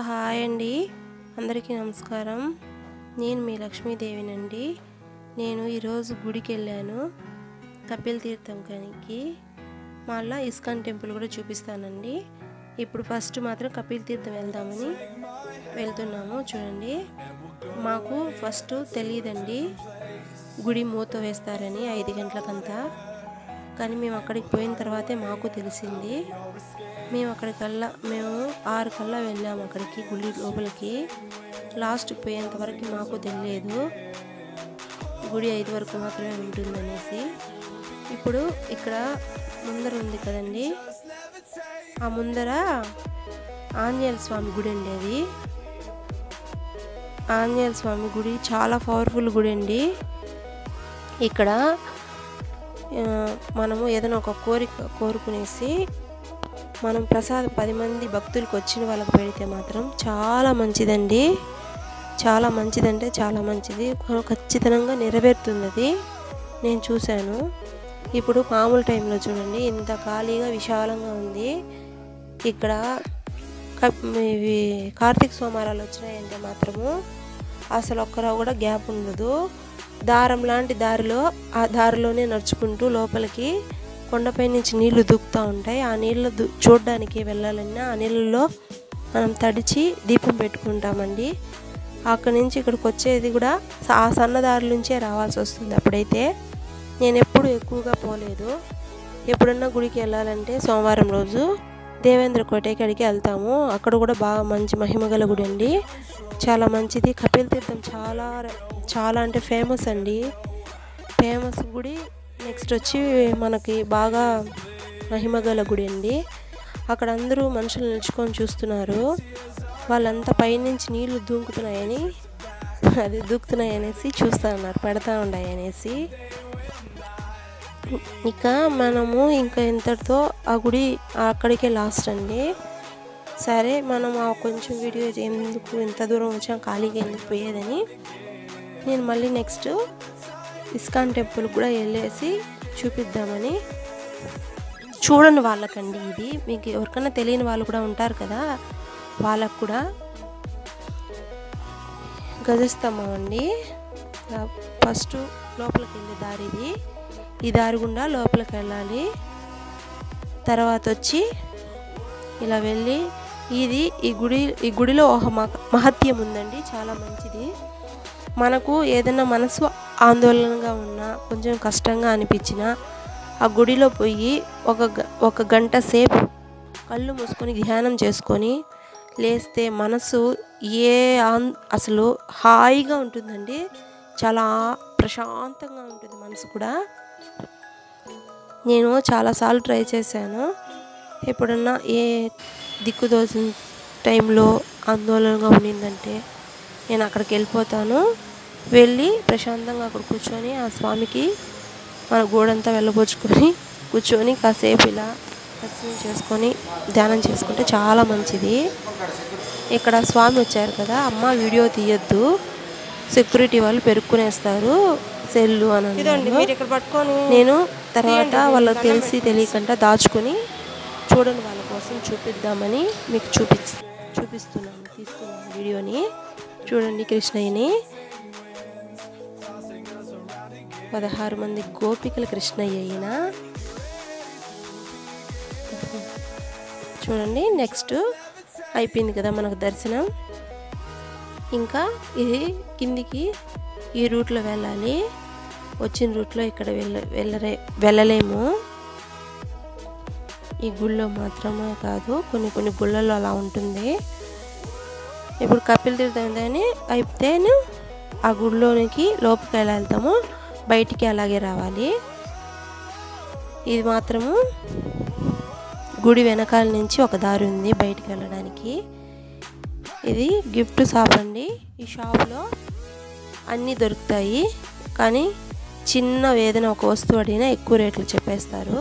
Hi అండి అందరికీ నమస్కారం నేను మీ లక్ష్మీదేవినండి నేను ఈరోజు గుడికి వెళ్ళాను కపిల్ తీర్థం కనికి మళ్ళీ ఇస్కాన్ టెంపుల్ కూడా చూపిస్తానండి ఇప్పుడు ఫస్ట్ మాత్రం కపిల్ తీర్థం వెళ్దామని వెళ్తున్నాము చూడండి మాకు ఫస్ట్ తెలియదండి గుడి మూత వేస్తారని ఐదు గంటలకంతా కానీ మేము అక్కడికి పోయిన తర్వాతే మాకు తెలిసింది మేము అక్కడికల్లా మేము ఆరు కల్లా వెళ్ళాము అక్కడికి గుడి లోపలికి లాస్ట్కి పోయేంత వరకు మాకు తెలియదు గుడి ఐదు వరకు మాత్రమే ఉంటుందనేసి ఇప్పుడు ఇక్కడ ముందర ఉంది కదండి ఆ ముందర ఆంజనేయ స్వామి గుడి అండి అది ఆంజనేయ స్వామి గుడి చాలా పవర్ఫుల్ గుడి అండి ఇక్కడ ఆ, మనము ఏదైనా ఒక కోరిక కోరుకునేసి మనం ప్రసాదం పది మంది భక్తులకు వచ్చిన వాళ్ళకి పెడితే మాత్రం చాలా మంచిదండి చాలా మంచిదంటే చాలా మంచిది ఖచ్చితంగా నెరవేరుతుంది అది నేను చూశాను ఇప్పుడు మామూలు టైంలో చూడండి ఇంత ఖాళీగా విశాలంగా ఉంది ఇక్కడ కప్- ఇవి కార్తీక సోమవారాలు వచ్చినాయంటే మాత్రము అసలు ఒక్కరా కూడా గ్యాప్ ఉండదు దారం లాంటి దారిలో ఆ దారిలోనే నడుచుకుంటూ లోపలికి కొండపై నుంచి నీళ్లు దూకుతూ ఉంటాయి ఆ నీళ్ళు దు చూడడానికి వెళ్ళాలన్నా ఆ నీళ్ళలో మనం తడిచి దీపం పెట్టుకుంటామండి అక్కడి నుంచి ఇక్కడికి వచ్చేది కూడా స- ఆ సన్నదారి నుంచే రావాల్సి వస్తుంది అప్పుడైతే నేను ఎప్పుడు ఎక్కువగా పోలేదు ఎప్పుడన్నా గుడికి వెళ్ళాలంటే సోమవారం రోజు దేవేంద్ర కోటేకాడికి వెళ్తాము అక్కడ కూడా బాగా మంచి మహిమగల గుడి అండి చాలా మంచిది కపిల్ తీర్థం చాలా ర- చాలా అంటే ఫేమస్ అండి ఫేమస్ గుడి నెక్స్ట్ వచ్చి మనకి బాగా మహిమగల గుడి అండి అక్కడ అందరూ మనుషులు నిల్చుకొని చూస్తున్నారు వాళ్ళంతా పైనుంచి నీళ్లు దూకుతున్నాయని అది దూకుతున్నాయి అనేసి చూస్తూ ఉన్నారు పెడతా ఉన్నాయి అనేసి ఇక మనము ఇంకా ఇంతటితో ఆ గుడి అక్కడికే లాస్ట్ అండి సరే మనం ఆ కొంచెం వీడియో ఎందుకు ఇంత దూరం వచ్చాం ఖాళీగా ఎందుకు పోయేదని నేను మళ్ళీ నెక్స్ట్ ఇస్కాన్ టెంపుల్ కూడా వెళ్ళేసి చూపిద్దామని చూడని వాళ్ళకండి ఇది మీకు ఎవరికైనా తెలియని వాళ్ళు కూడా ఉంటారు కదా వాళ్ళకు కూడా గజస్తంభం అండి ఫస్ట్ లోపలికి వెళ్ళే దారి ఇది ఈ దారి గుండా లోపలికి వెళ్ళాలి తర్వాత వచ్చి ఇలా వెళ్ళి ఇది ఈ గుడి ఈ గుడిలో ఒక మహ- మహత్యం ఉందండి చాలా మంచిది మనకు ఏదైనా మనసు ఆందోళనగా ఉన్నా కొంచెం కష్టంగా అనిపించినా ఆ గుడిలో పోయి ఒక గ- ఒక గంట సేపు కళ్ళు మూసుకొని ధ్యానం చేసుకొని లేస్తే మనసు ఏ ఆన్ అసలు హాయిగా ఉంటుందండి చాలా ప్రశాంతంగా ఉంటుంది మనసు కూడా నేను చాలాసార్లు ట్రై చేశాను ఎప్పుడన్నా ఏ దిక్కు దోచిన టైంలో ఆందోళనగా ఉండిందంటే నేను అక్కడికి వెళ్ళిపోతాను వెళ్ళి ప్రశాంతంగా అక్కడ కూర్చొని ఆ స్వామికి మన గోడంతా వెళ్ళబోచుకొని కూర్చొని కాసేపు ఇలా దర్శనం చేసుకొని ధ్యానం చేసుకుంటే చాలా మంచిది ఇక్కడ స్వామి వచ్చారు కదా అమ్మ వీడియో తీయొద్దు సెక్యూరిటీ వాళ్ళు పెరుక్కునేస్తారు సెల్లు అని అన్నారు. నేను తర్వాత వాళ్ళకి తెలిసి తెలియకుండా దాచుకొని చూడండి వాళ్ళ కోసం చూపిద్దామని మీకు చూపి చూపిస్తున్నాను తీస్తున్నాను వీడియోని చూడండి కృష్ణయ్యని పదహారు మంది గోపికల కృష్ణయ్య అయిన చూడండి నెక్స్ట్ అయిపోయింది కదా మనకు దర్శనం ఇంకా ఇది కిందికి ఈ రూట్లో వెళ్ళాలి వచ్చిన రూట్లో ఇక్కడ వెళ్ళ వెళ్ళరే వెళ్ళలేము ఈ గుళ్ళో మాత్రమే కాదు కొన్ని కొన్ని గుళ్ళల్లో అలా ఉంటుంది ఇప్పుడు కపిల్ తీర్థం అని అయితేనే ఆ గుడిలోనికి లోపలికి ఎలా వెళ్తాము బయటికి అలాగే రావాలి ఇది మాత్రము గుడి వెనకాల నుంచి ఒక దారి ఉంది బయటికి వెళ్ళడానికి ఇది గిఫ్ట్ షాప్ అండి ఈ షాప్లో అన్నీ దొరుకుతాయి కానీ చిన్న ఏదైనా ఒక వస్తువు అడిగినా ఎక్కువ రేట్లు చెప్పేస్తారు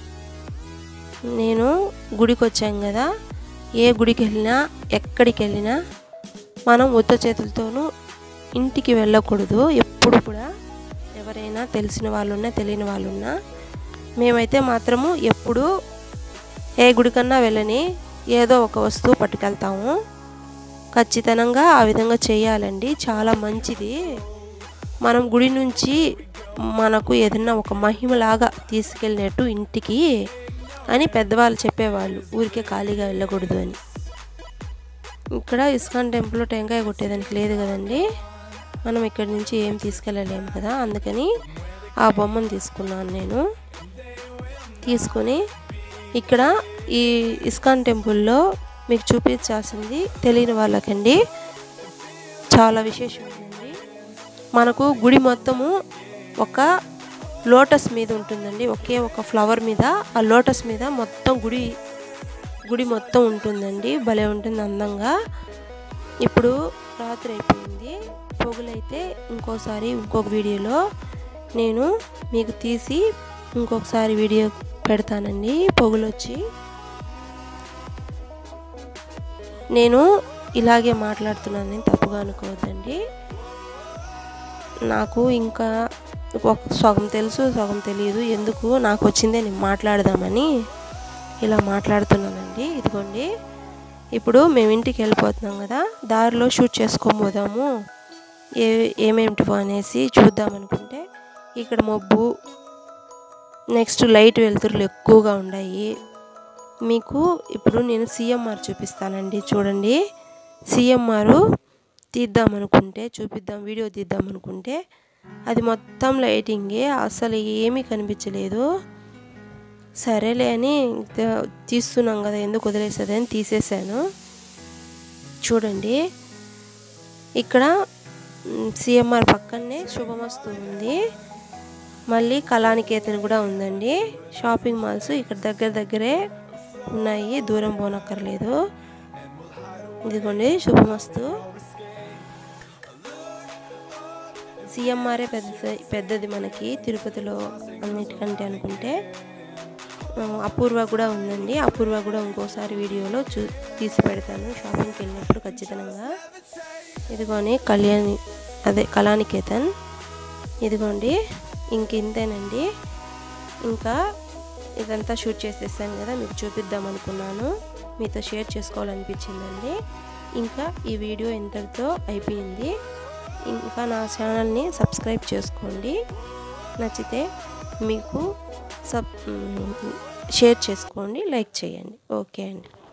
నేను గుడికి వచ్చాం కదా ఏ గుడికి వెళ్ళినా ఎక్కడికి వెళ్ళినా మనం ఉత్త చేతులతోనూ ఇంటికి వెళ్ళకూడదు ఎప్పుడు కూడా ఎవరైనా తెలిసిన వాళ్ళున్నా తెలియని వాళ్ళున్నా మేమైతే మాత్రము ఎప్పుడు ఏ గుడికన్నా వెళ్ళని ఏదో ఒక వస్తువు పట్టుకెళ్తాము ఖచ్చితంగా ఆ విధంగా చేయాలండి చాలా మంచిది మనం గుడి నుంచి మనకు ఏదన్నా ఒక మహిమలాగా తీసుకెళ్ళినట్టు ఇంటికి అని పెద్దవాళ్ళు చెప్పేవాళ్ళు ఊరికే ఖాళీగా వెళ్ళకూడదు అని ఇక్కడ ఇస్కాన్ టెంపుల్లో టెంకాయ కొట్టేదానికి లేదు కదండి మనం ఇక్కడి నుంచి ఏం తీసుకెళ్ళలేము కదా అందుకని ఆ బొమ్మను తీసుకున్నాను నేను తీసుకొని ఇక్కడ ఈ ఇస్కాన్ టెంపుల్లో మీకు చూపించాల్సింది తెలియని వాళ్ళకండి చాలా విశేషం ఉందండి మనకు గుడి మొత్తము ఒక లోటస్ మీద ఉంటుందండి ఒకే ఒక ఫ్లవర్ మీద ఆ లోటస్ మీద మొత్తం గుడి గుడి మొత్తం ఉంటుందండి భలే ఉంటుంది అందంగా ఇప్పుడు రాత్రి అయిపోయింది పొగులైతే ఇంకోసారి ఇంకొక వీడియోలో నేను మీకు తీసి ఇంకొకసారి వీడియో పెడతానండి పొగులు వచ్చి నేను ఇలాగే మాట్లాడుతున్నానని తప్పుగా అనుకోవద్దండి నాకు ఇంకా ఒక సగం తెలుసు సగం తెలియదు ఎందుకు నాకు వచ్చిందే నేను మాట్లాడదామని ఇలా మాట్లాడుతున్నానండి ఇదిగోండి ఇప్పుడు మేము ఇంటికి వెళ్ళిపోతున్నాం కదా దారిలో షూట్ చేసుకొని పోదాము ఏ ఏమేమిటివో అనేసి చూద్దాం అనుకుంటే ఇక్కడ మబ్బు నెక్స్ట్ లైట్ వెలుతురులు ఎక్కువగా ఉన్నాయి మీకు ఇప్పుడు నేను సిఎంఆర్ చూపిస్తానండి చూడండి సిఎంఆర్ తీద్దాం అనుకుంటే చూపిద్దాం వీడియో తీద్దాం అనుకుంటే అది మొత్తం లైటింగే అసలు ఏమీ కనిపించలేదు సరేలే అని త- తీస్తున్నాం కదా ఎందుకు వదిలేస్తుంది అని తీసేసాను చూడండి ఇక్కడ సిఎంఆర్ పక్కనే శుభమస్తు ఉంది మళ్ళీ కళానికేతన్ కూడా ఉందండి షాపింగ్ మాల్స్ ఇక్కడ దగ్గర దగ్గరే ఉన్నాయి దూరం పోనక్కర్లేదు ఇదిగోండి శుభమస్తు సిఎంఆర్ఏ పెద్ద పెద్దది మనకి తిరుపతిలో అన్నిటికంటే అనుకుంటే ఆ, అపూర్వ కూడా ఉందండి అపూర్వ కూడా ఇంకోసారి వీడియోలో చూ తీసి పెడతాను షాపింగ్కి వెళ్ళినప్పుడు ఖచ్చితంగా ఇదిగోని కళ్యాణి అదే కళానికేతన్ ఇదిగోండి ఇంక ఇంతేనండి ఇంకా ఇదంతా షూట్ చేసేసాను కదా మీకు చూపిద్దాం అనుకున్నాను మీతో షేర్ చేసుకోవాలనిపించిందండి ఇంకా ఈ వీడియో ఇంతటితో అయిపోయింది ఇంకా నా ఛానల్ని సబ్స్క్రైబ్ చేసుకోండి నచ్చితే మీకు సబ్ షేర్ చేసుకోండి లైక్ చేయండి ఓకే అండి